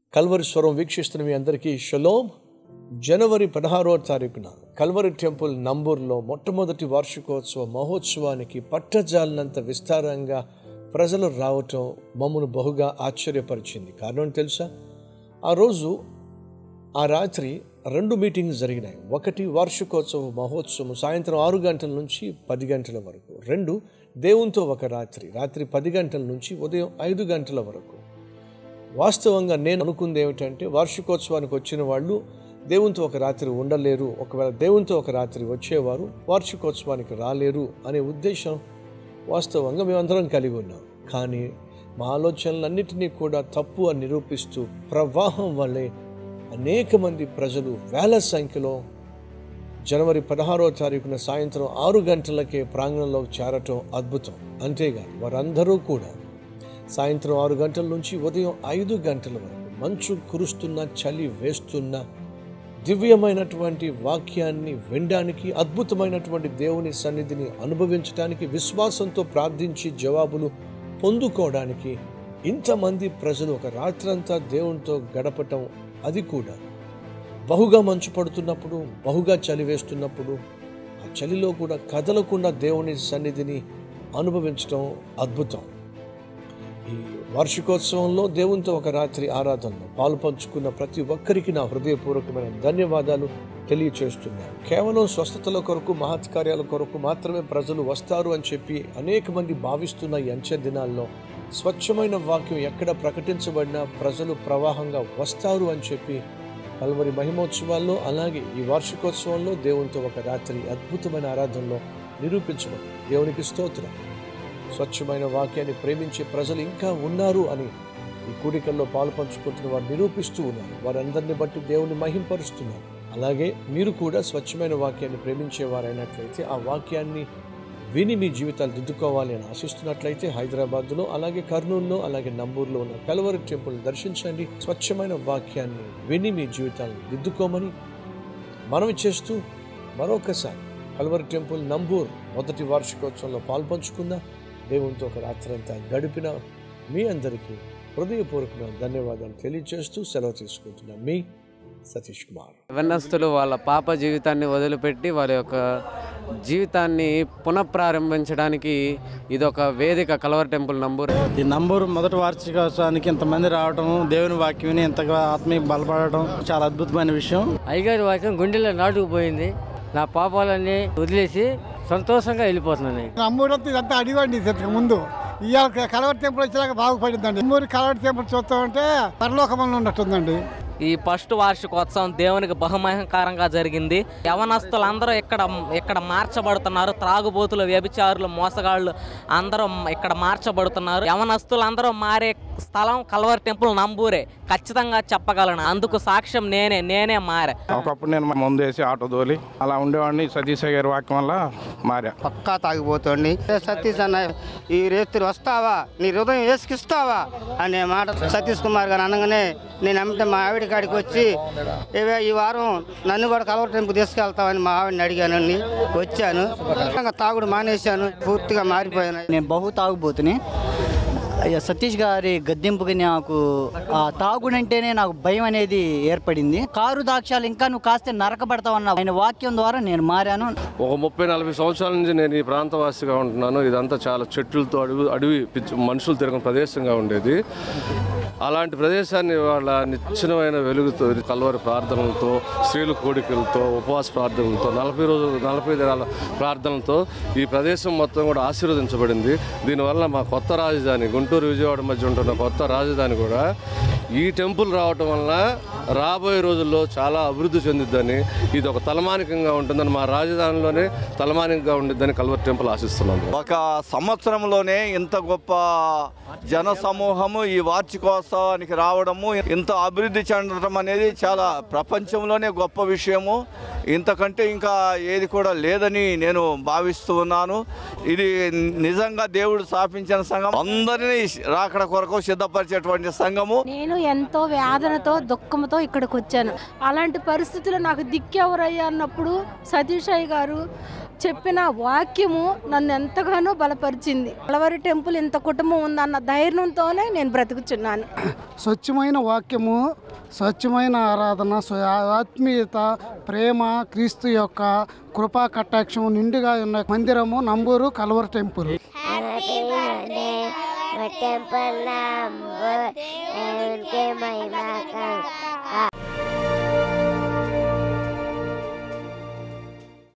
Calvary స్వరం వీక్షిస్తున్న మీ అందరికీ షలోమ్ జనవరి పదహారో తారీఖున కల్వరి టెంపుల్ నంబూర్లో మొట్టమొదటి వార్షికోత్సవ మహోత్సవానికి పట్టజాలనంత విస్తారంగా ప్రజలు రావటం మమ్మను బహుగా ఆశ్చర్యపరిచింది కారణం తెలుసా ఆ రోజు ఆ రాత్రి రెండు మీటింగ్స్ జరిగినాయి ఒకటి వార్షికోత్సవ మహోత్సవం సాయంత్రం ఆరు గంటల నుంచి పది గంటల వరకు రెండు దేవునితో ఒక రాత్రి రాత్రి పది గంటల నుంచి ఉదయం ఐదు గంటల వరకు వాస్తవంగా నేను అనుకుంది ఏమిటంటే వార్షికోత్సవానికి వచ్చిన వాళ్ళు దేవునితో ఒక రాత్రి ఉండలేరు ఒకవేళ దేవునితో ఒక రాత్రి వచ్చేవారు వార్షికోత్సవానికి రాలేరు అనే ఉద్దేశం వాస్తవంగా మేమందరం కలిగి ఉన్నాం కానీ మా ఆలోచనలన్నిటినీ కూడా తప్పు అని నిరూపిస్తూ ప్రవాహం వల్లే అనేక మంది ప్రజలు వేల సంఖ్యలో జనవరి పదహారో తారీఖున సాయంత్రం ఆరు గంటలకే ప్రాంగణంలోకి చేరటం అద్భుతం అంతేగాని వారందరూ కూడా సాయంత్రం ఆరు గంటల నుంచి ఉదయం ఐదు గంటల వరకు మంచు కురుస్తున్న చలి వేస్తున్న దివ్యమైనటువంటి వాక్యాన్ని వినడానికి అద్భుతమైనటువంటి దేవుని సన్నిధిని అనుభవించడానికి విశ్వాసంతో ప్రార్థించి జవాబులు పొందుకోవడానికి ఇంతమంది ప్రజలు ఒక రాత్రంతా దేవునితో గడపటం అది కూడా బహుగా మంచు పడుతున్నప్పుడు బహుగా చలి వేస్తున్నప్పుడు ఆ చలిలో కూడా కదలకుండా దేవుని సన్నిధిని అనుభవించడం అద్భుతం ఈ వార్షికోత్సవంలో దేవునితో ఒక రాత్రి ఆరాధనలో పాలు పంచుకున్న ప్రతి ఒక్కరికి నా హృదయపూర్వకమైన ధన్యవాదాలు తెలియచేస్తున్నాను కేవలం స్వస్థతల కొరకు మహత్కార్యాల కొరకు మాత్రమే ప్రజలు వస్తారు అని చెప్పి అనేక మంది భావిస్తున్న ఈ అంచె దినాల్లో స్వచ్ఛమైన వాక్యం ఎక్కడ ప్రకటించబడినా ప్రజలు ప్రవాహంగా వస్తారు అని చెప్పి కల్వరి మహిమోత్సవాల్లో అలాగే ఈ వార్షికోత్సవంలో దేవునితో ఒక రాత్రి అద్భుతమైన ఆరాధనలో నిరూపించడం దేవునికి స్తోత్రం స్వచ్ఛమైన వాక్యాన్ని ప్రేమించే ప్రజలు ఇంకా ఉన్నారు అని ఈ కూడికల్లో పాలు పంచుకుంటున్న వారు నిరూపిస్తూ ఉన్నారు వారందరిని బట్టి దేవుని మహింపరుస్తున్నారు అలాగే మీరు కూడా స్వచ్ఛమైన వాక్యాన్ని ప్రేమించేవారైనట్లయితే ఆ వాక్యాన్ని విని మీ జీవితాలు దిద్దుకోవాలి అని ఆశిస్తున్నట్లయితే హైదరాబాద్లో అలాగే కర్నూలులో అలాగే నంబూరులో ఉన్న కలవరి టెంపుల్ దర్శించండి స్వచ్ఛమైన వాక్యాన్ని విని మీ జీవితాలను దిద్దుకోమని మనవి చేస్తూ మరొకసారి కల్వరి టెంపుల్ నంబూర్ మొదటి వార్షికోత్సవంలో పాల్పంచుకుందాం దేవునితో ఒక రాత్రంతా గడిపిన మీ అందరికీ హృదయపూర్వకమైన ధన్యవాదాలు తెలియజేస్తూ సెలవు తీసుకుంటున్నాం మీ సతీష్ కుమార్ యవనస్తులు వాళ్ళ పాప జీవితాన్ని వదిలిపెట్టి వాళ్ళ యొక్క జీవితాన్ని పునఃప్రారంభించడానికి ఇది ఒక వేదిక కలవర్ టెంపుల్ నంబూరు ఈ నంబూరు మొదటి వార్షికోత్సవానికి ఇంతమంది రావడం దేవుని వాక్యం విని ఇంతగా ఆత్మీయ బలపడటం చాలా అద్భుతమైన విషయం అయ్యగారి వాక్యం గుండెలో నాటుకుపోయింది నా పాపాలన్నీ వదిలేసి సంతోషంగా వెళ్ళిపోతున్నాను అమ్మూరంతా ఇదంతా అడిగండి ఇంతకు ముందు ఇవాళ కలవరి టెంపుల్ వచ్చాక బాగుపడిందండి అమ్మూరి కలవరి టెంపుల్ చూస్తామంటే పరలోకమంలో ఉన్నట్టుందండి ఈ ఫస్ట్ వార్షికోత్సవం దేవునికి బహుమహంకారంగా జరిగింది యవనస్తులందరూ ఇక్కడ ఇక్కడ మార్చబడుతున్నారు త్రాగుబోతులు వ్యభిచారులు మోసగాళ్ళు అందరూ ఇక్కడ మార్చబడుతున్నారు యవనస్తులందరూ మారే స్థలం కల్వర్ టెంపుల్ నంబూరే ఖచ్చితంగా చెప్పగలను అందుకు సాక్ష్యం నేనే నేనే మారా ఒకప్పుడు నేను ముందు వేసి ఆటో తోలి అలా ఉండేవాడిని సతీష్ గారి వాక్యం వల్ల మారా పక్కా తాగిపోతుంది సతీష్ అన్న ఈ రేత్రి వస్తావా నీ హృదయం వేసుకిస్తావా అనే మాట సతీష్ కుమార్ గారు అనగానే నేను అమ్మితే మా ఆవిడ కాడికి వచ్చి "ఏవే, ఈ వారం నన్ను కూడా కలవర టెంపుల్ తీసుకెళ్తావని మా ఆవిడని అడిగానని వచ్చాను ఇంకా తాగుడు మానేశాను పూర్తిగా మారిపోయాను నేను బహు తాగుబోతుని అయ్యా సతీష్ గారి గద్దెంపుకి నాకు ఆ తాగుడంటేనే నాకు భయం అనేది ఏర్పడింది కారు దాక్ష్యాలు ఇంకా నువ్వు కాస్తే నరకబడతావన్న ఆయన వాక్యం ద్వారా నేను మారాను ఒక ముప్పై నలభై సంవత్సరాల నుంచి నేను ఈ ప్రాంతవాసిగా ఉంటున్నాను ఇదంతా చాలా చెట్లతో అడవి అడవి పిచ్చి మనుషులు తిరగని ప్రదేశంగా ఉండేది అలాంటి ప్రదేశాన్ని వాళ్ళ నిశ్చలమైన వెలుగుతో కల్వరి ప్రార్థనలతో స్త్రీల కోడికలతో ఉపవాస ప్రార్థనలతో నలభై రోజులు నలభై దినాల ప్రార్థనలతో ఈ ప్రదేశం మొత్తం కూడా ఆశీర్వదించబడింది దీనివల్ల మా కొత్త రాజధాని గుంటూరు విజయవాడ మధ్య ఉంటున్న కొత్త రాజధాని కూడా ఈ టెంపుల్ రావటం వలన రాబోయే రోజుల్లో చాలా అభివృద్ధి చెందిద్దని ఇది ఒక తలమానికంగా ఉంటుందని మా రాజధానిలోనే తలమానికంగా ఉండిద్దని కల్వర్ టెంపుల్ ఆశిస్తున్నాను ఒక సంవత్సరంలోనే ఇంత గొప్ప జన సమూహము ఈ వార్షికోత్సవానికి రావడము ఇంత అభివృద్ధి చెందడం అనేది చాలా ప్రపంచంలోనే గొప్ప విషయము ఇంతకంటే ఇంకా ఏది కూడా లేదని నేను భావిస్తూ ఉన్నాను ఇది నిజంగా దేవుడు స్థాపించిన సంఘం అందరినీ రాకడ కొరకు సిద్ధపరిచేటువంటి సంఘము నేను ఎంతో వేదనతో దుఃఖంతో ఇక్కడికి వచ్చాను అలాంటి పరిస్థితుల్లో నాకు దిక్కెవరయ్యా అన్నప్పుడు సతీష్ అయ్య గారు చెప్పిన వాక్యము నన్ను ఎంతగానో బలపరిచింది కలవరి టెంపుల్ ఇంత కుటుంబం ఉందన్న ధైర్యంతోనే నేను బ్రతుకుచున్నాను స్వచ్ఛమైన వాక్యము స్వచ్ఛమైన ఆరాధన స్వ- ఆత్మీయత ప్రేమ క్రీస్తు యొక్క కృపా కటాక్షం నిండుగా ఉన్న మందిరము నంబూరు కల్వర్ టెంపుల్ टेम्पल नाम उनके महिमा का